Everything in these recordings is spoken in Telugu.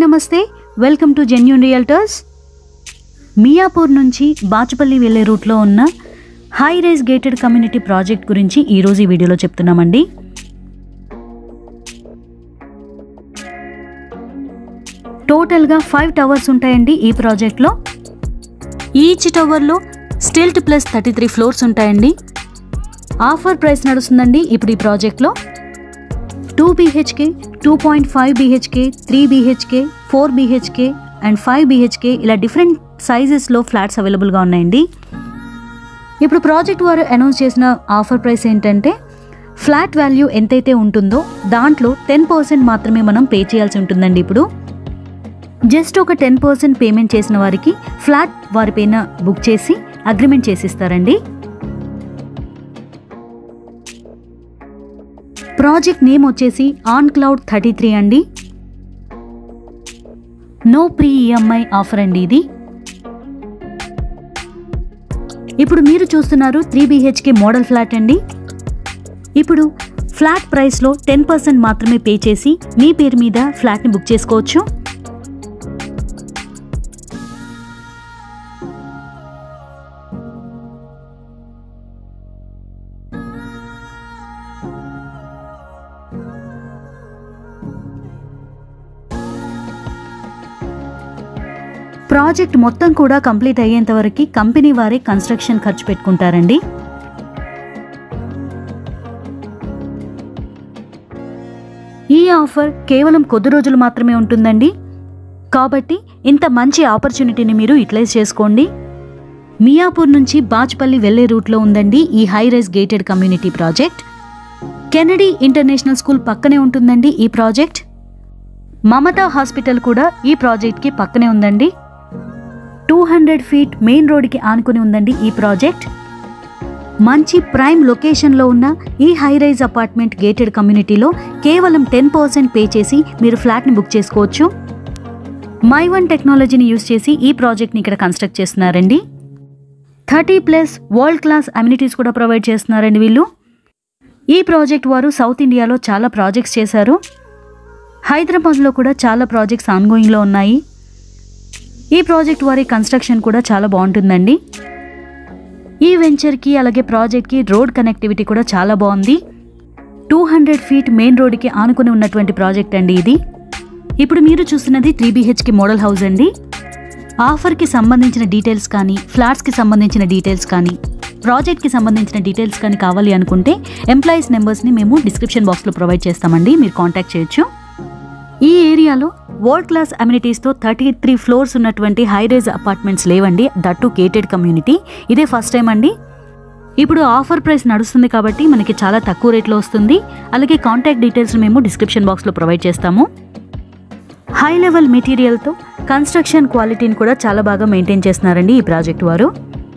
నమస్తే welcome to genuine realtors Miyapur నుంచి బాచుపల్లి వెళ్ళే రూట్లో ఉన్న high rise gated community project గురించి ఈరోజు ఈ వీడియోలో చెప్తున్నామండి టోటల్గా ఫైవ్ టవర్స్ ఉంటాయండి ఈ ప్రాజెక్ట్లో ఈచ్ టవర్లో stilt plus thirty three floors ఉంటాయండి ఆఫర్ ప్రైస్ నడుస్తుందండి ఇప్పుడు ఈ ప్రాజెక్ట్లో two BHK two point five BHK three BHK four BHK and five BHK ఇలా డిఫరెంట్ సైజెస్లో ఫ్లాట్స్ అవైలబుల్గా ఉన్నాయండి ఇప్పుడు ప్రాజెక్ట్ వారు అనౌన్స్ చేసిన ఆఫర్ ప్రైస్ ఏంటంటే ఫ్లాట్ వాల్యూ ఎంతైతే ఉంటుందో దాంట్లో టెన్ పర్సెంట్ మాత్రమే మనం పే చేయాల్సి ఉంటుందండి ఇప్పుడు జస్ట్ ఒక టెన్ పర్సెంట్ పేమెంట్ చేసిన వారికి ఫ్లాట్ వారి పైన బుక్ చేసి అగ్రిమెంట్ చేసిస్తారండి ప్రాజెక్ట్ నేమ్ వచ్చేసి ఆన్ క్లౌడ్ థర్టీ త్రీ అండి నో ప్రీ ఈఎంఐ ఆఫర్ అండి ఇది ఇప్పుడు మీరు చూస్తున్నారు త్రీ బీహెచ్కే మోడల్ ఫ్లాట్ అండి ఇప్పుడు ఫ్లాట్ ప్రైస్లో టెన్ పర్సెంట్ మాత్రమే పే చేసి మీ పేరు మీద ఫ్లాట్ని బుక్ చేసుకోవచ్చు ప్రాజెక్ట్ మొత్తం కూడా కంప్లీట్ అయ్యేంత వరకు కంపెనీ వారే కన్స్ట్రక్షన్ ఖర్చు పెట్టుకుంటారండి ఈ ఆఫర్ కేవలం కొద్ది రోజులు మాత్రమే ఉంటుందండి కాబట్టి ఇంత మంచి ఆపర్చునిటీని మీరు యూటిలైజ్ చేసుకోండి మియాపూర్ నుంచి బాచ్పల్లి వెళ్లే రూట్లో ఉందండి ఈ high rise gated community project Kennedy international school పక్కనే ఉంటుందండి ఈ ప్రాజెక్ట్ మమతా హాస్పిటల్ కూడా ఈ ప్రాజెక్ట్కి పక్కనే ఉందండి టూ హండ్రెడ్ ఫీట్ మెయిన్ రోడ్కి ఆనుకుని ఉందండి ఈ ప్రాజెక్ట్ మంచి ప్రైమ్ లొకేషన్లో ఉన్న ఈ హై రైజ్ అపార్ట్మెంట్ గేటెడ్ కమ్యూనిటీలో కేవలం టెన్ పర్సెంట్ పే చేసి మీరు ఫ్లాట్ని బుక్ చేసుకోవచ్చు మై వన్ టెక్నాలజీని యూస్ చేసి ఈ ప్రాజెక్ట్ని ఇక్కడ కన్స్ట్రక్ట్ చేస్తున్నారండి thirty plus world class amenities కూడా ప్రొవైడ్ చేస్తున్నారండి వీళ్ళు ఈ ప్రాజెక్ట్ వారు సౌత్ ఇండియాలో చాలా ప్రాజెక్ట్స్ చేశారు హైదరాబాద్లో కూడా చాలా ప్రాజెక్ట్స్ ఆన్గోయింగ్లో ఉన్నాయి ఈ ప్రాజెక్ట్ వారి కన్స్ట్రక్షన్ కూడా చాలా బాగుంటుందండి ఈ వెంచర్కి అలాగే ప్రాజెక్ట్కి రోడ్ కనెక్టివిటీ కూడా చాలా బాగుంది టూ హండ్రెడ్ ఫీట్ మెయిన్ రోడ్కి ఆనుకుని ఉన్నటువంటి ప్రాజెక్ట్ అండి ఇది ఇప్పుడు మీరు చూస్తున్నది త్రీ బీహెచ్కి మోడల్ హౌస్ అండి ఆఫర్కి సంబంధించిన డీటెయిల్స్ కానీ ఫ్లాట్స్కి సంబంధించిన డీటెయిల్స్ కానీ ప్రాజెక్ట్కి సంబంధించిన డీటెయిల్స్ కానీ కావాలి అనుకుంటే ఎంప్లాయీస్ నెంబర్స్ని మేము డిస్క్రిప్షన్ బాక్స్లో ప్రొవైడ్ చేస్తామండి మీరు కాంటాక్ట్ చేయొచ్చు ఈ ఏరియాలో వరల్డ్ క్లాస్ అమ్యూనిటీస్తో థర్టీ త్రీ ఫ్లోర్స్ ఉన్నటువంటి హై రైజ్ అపార్ట్మెంట్స్ లేవండి దట్టు గేటెడ్ కమ్యూనిటీ ఇదే ఫస్ట్ టైం అండి ఇప్పుడు ఆఫర్ ప్రైస్ నడుస్తుంది కాబట్టి మనకి చాలా తక్కువ రేట్లో వస్తుంది అలాగే కాంటాక్ట్ డీటెయిల్స్ మేము డిస్క్రిప్షన్ బాక్స్లో ప్రొవైడ్ చేస్తాము హై లెవెల్ మెటీరియల్తో కన్స్ట్రక్షన్ క్వాలిటీని కూడా చాలా బాగా మెయింటైన్ చేస్తున్నారండి ఈ ప్రాజెక్ట్ వారు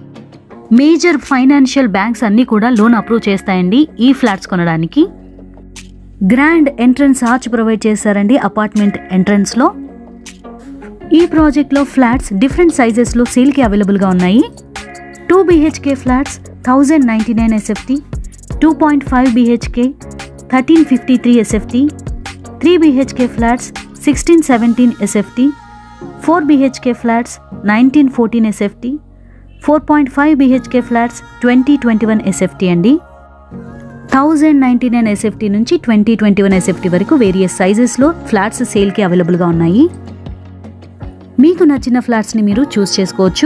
మేజర్ ఫైనాన్షియల్ బ్యాంక్స్ అన్నీ కూడా లోన్ అప్రూవ్ చేస్తాయండి ఈ ఫ్లాట్స్ కొనడానికి గ్రాండ్ ఎంట్రన్స్ ఆర్చ్ ప్రొవైడ్ చేశారండి అపార్ట్మెంట్ ఎంట్రన్స్లో ఈ ప్రాజెక్ట్లో ఫ్లాట్స్ డిఫరెంట్ సైజెస్లో సేల్కి అవైలబుల్గా ఉన్నాయి two BHK flats thousand ninety nine SFT two point five BHK thirteen fifty three SFT three BHK flats sixteen seventeen SFT four BHK flats nineteen fourteen SFT four point five BHK flats twenty twenty one SFT అండి థౌజండ్ నైంటీ నైన్ ఎస్ఎఫ్టీ నుంచి ట్వంటీ ట్వంటీ వన్ ఎస్ఎఫ్టీ వరకు వేరియస్ సైజెస్లో ఫ్లాట్స్ సేల్కి అవైలబుల్గా ఉన్నాయి మీకు నచ్చిన ఫ్లాట్స్ని మీరు చూస్ చేసుకోవచ్చు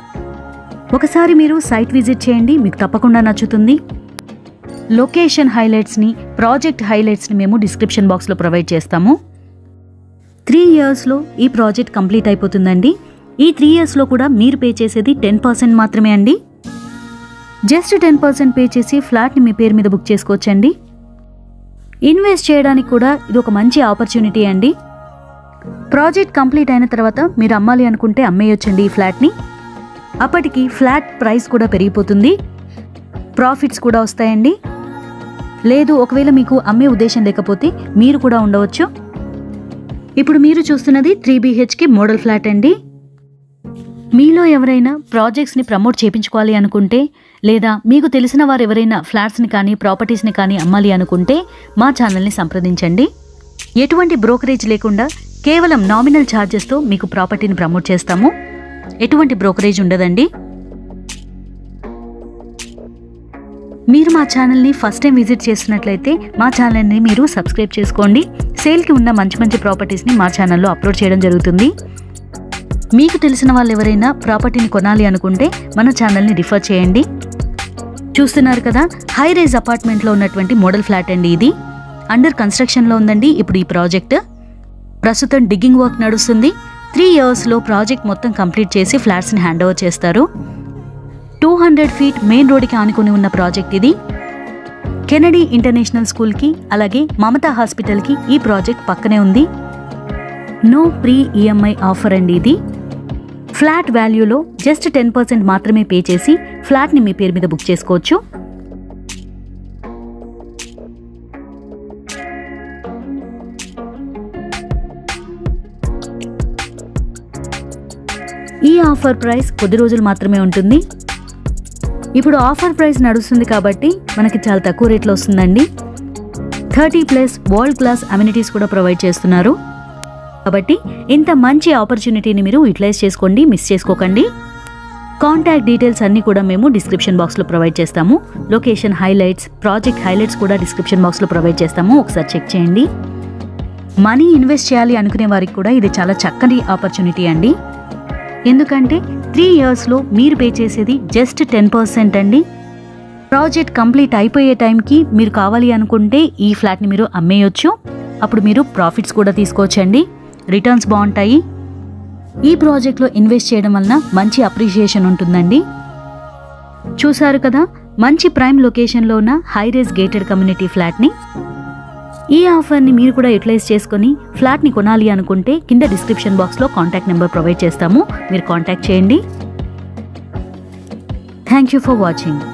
ఒకసారి మీరు సైట్ విజిట్ చేయండి మీకు తప్పకుండా నచ్చుతుంది లొకేషన్ హైలైట్స్ని ప్రాజెక్ట్ హైలైట్స్ని మేము డిస్క్రిప్షన్ బాక్స్లో ప్రొవైడ్ చేస్తాము త్రీ ఇయర్స్లో ఈ ప్రాజెక్ట్ కంప్లీట్ అయిపోతుందండి ఈ త్రీ ఇయర్స్లో కూడా మీరు పే చేసేది టెన్ పర్సెంట్ మాత్రమే అండి జస్ట్ టెన్ పర్సెంట్ పే చేసి ఫ్లాట్ని మీ పేరు మీద బుక్ చేసుకోవచ్చండి ఇన్వెస్ట్ చేయడానికి కూడా ఇది ఒక మంచి ఆపర్చునిటీ అండి ప్రాజెక్ట్ కంప్లీట్ అయిన తర్వాత మీరు అమ్మాలి అనుకుంటే అమ్మేయొచ్చండి ఈ ఫ్లాట్ని అప్పటికి ఫ్లాట్ ప్రైస్ కూడా పెరిగిపోతుంది ప్రాఫిట్స్ కూడా వస్తాయండి లేదు ఒకవేళ మీకు అమ్మే ఉద్దేశం లేకపోతే మీరు కూడా ఉండవచ్చు ఇప్పుడు మీరు చూస్తున్నది త్రీ బీహెచ్కి మోడల్ ఫ్లాట్ అండి మీలో ఎవరైనా ప్రాజెక్ట్స్ని ప్రమోట్ చేయించుకోవాలి అనుకుంటే లేదా మీకు తెలిసిన వారు ఎవరైనా ఫ్లాట్స్ని కానీ ప్రాపర్టీస్ని కానీ అమ్మాలి అనుకుంటే మా ఛానల్ని సంప్రదించండి ఎటువంటి బ్రోకరేజ్ లేకుండా కేవలం నామినల్ ఛార్జెస్తో మీకు ప్రాపర్టీని ప్రమోట్ చేస్తాము ఎటువంటి బ్రోకరేజ్ ఉండదండి మీరు మా ఛానల్ని ఫస్ట్ టైం విజిట్ చేస్తున్నట్లయితే మా ఛానల్ని మీరు సబ్స్క్రైబ్ చేసుకోండి సేల్కి ఉన్న మంచి మంచి ప్రాపర్టీస్ని మా ఛానల్లో అప్లోడ్ చేయడం జరుగుతుంది మీకు తెలిసిన వాళ్ళు ఎవరైనా ప్రాపర్టీని కొనాలి అనుకుంటే మన ఛానల్ని రిఫర్ చేయండి చూస్తున్నారు కదా హై రైజ్ అపార్ట్మెంట్లో ఉన్నటువంటి మోడల్ ఫ్లాట్ అండి ఇది అండర్ కన్స్ట్రక్షన్లో ఉందండి ఇప్పుడు ఈ ప్రాజెక్ట్ ప్రస్తుతం డిగ్గింగ్ వర్క్ నడుస్తుంది త్రీ ఇయర్స్లో ప్రాజెక్ట్ మొత్తం కంప్లీట్ చేసి ఫ్లాట్స్ని హ్యాండ్ ఓవర్ చేస్తారు టూ హండ్రెడ్ ఫీట్ మెయిన్ రోడ్కి ఆనుకుని ఉన్న ప్రాజెక్ట్ ఇది కెనడీ ఇంటర్నేషనల్ స్కూల్కి అలాగే మమతా హాస్పిటల్కి ఈ ప్రాజెక్ట్ పక్కనే ఉంది నో ప్రీ ఈఎంఐ ఆఫర్ అండి ఇది ఫ్లాట్ వాల్యూలో జస్ట్ టెన్ పర్సెంట్ మాత్రమే పే చేసి ఫ్లాట్ని మీ పేరు మీద బుక్ చేసుకోవచ్చు ఈ ఆఫర్ ప్రైస్ కొద్ది రోజులు మాత్రమే ఉంటుంది ఇప్పుడు ఆఫర్ ప్రైస్ నడుస్తుంది కాబట్టి మనకి చాలా తక్కువ రేట్లో వస్తుందండి thirty plus world class amenities కూడా ప్రొవైడ్ చేస్తున్నారు కాబట్టి ఇంత మంచి ఆపర్చునిటీని మీరు యూటిలైజ్ చేసుకోండి మిస్ చేసుకోకండి కాంటాక్ట్ డీటెయిల్స్ అన్నీ కూడా మేము డిస్క్రిప్షన్ బాక్స్లో ప్రొవైడ్ చేస్తాము లొకేషన్ హైలైట్స్ ప్రాజెక్ట్ హైలైట్స్ కూడా డిస్క్రిప్షన్ బాక్స్లో ప్రొవైడ్ చేస్తాము ఒకసారి చెక్ చేయండి మనీ ఇన్వెస్ట్ చేయాలి అనుకునే వారికి కూడా ఇది చాలా చక్కని ఆపర్చునిటీ అండి ఎందుకంటే త్రీ ఇయర్స్లో మీరు పే చేసేది జస్ట్ టెన్ పర్సెంట్ అండి ప్రాజెక్ట్ కంప్లీట్ అయిపోయే టైంకి మీరు కావాలి అనుకుంటే ఈ ఫ్లాట్ని మీరు అమ్మేయొచ్చు అప్పుడు మీరు ప్రాఫిట్స్ కూడా తీసుకోవచ్చండి రిటర్న్స్ బాగుంటాయి ఈ ప్రాజెక్ట్లో ఇన్వెస్ట్ చేయడం వలన మంచి అప్రిషియేషన్ ఉంటుందండి చూశారు కదా మంచి ప్రైమ్ లొకేషన్లో ఉన్న హైరేస్ గేటెడ్ కమ్యూనిటీ ఫ్లాట్ని ఈ ఆఫర్ని మీరు కూడా యూటిలైజ్ చేసుకొని ఫ్లాట్ని కొనాలి అనుకుంటే కింద డిస్క్రిప్షన్ బాక్స్లో కాంటాక్ట్ నెంబర్ ప్రొవైడ్ చేస్తాము మీరు కాంటాక్ట్ చేయండి థ్యాంక్ యూ ఫర్ వాచింగ్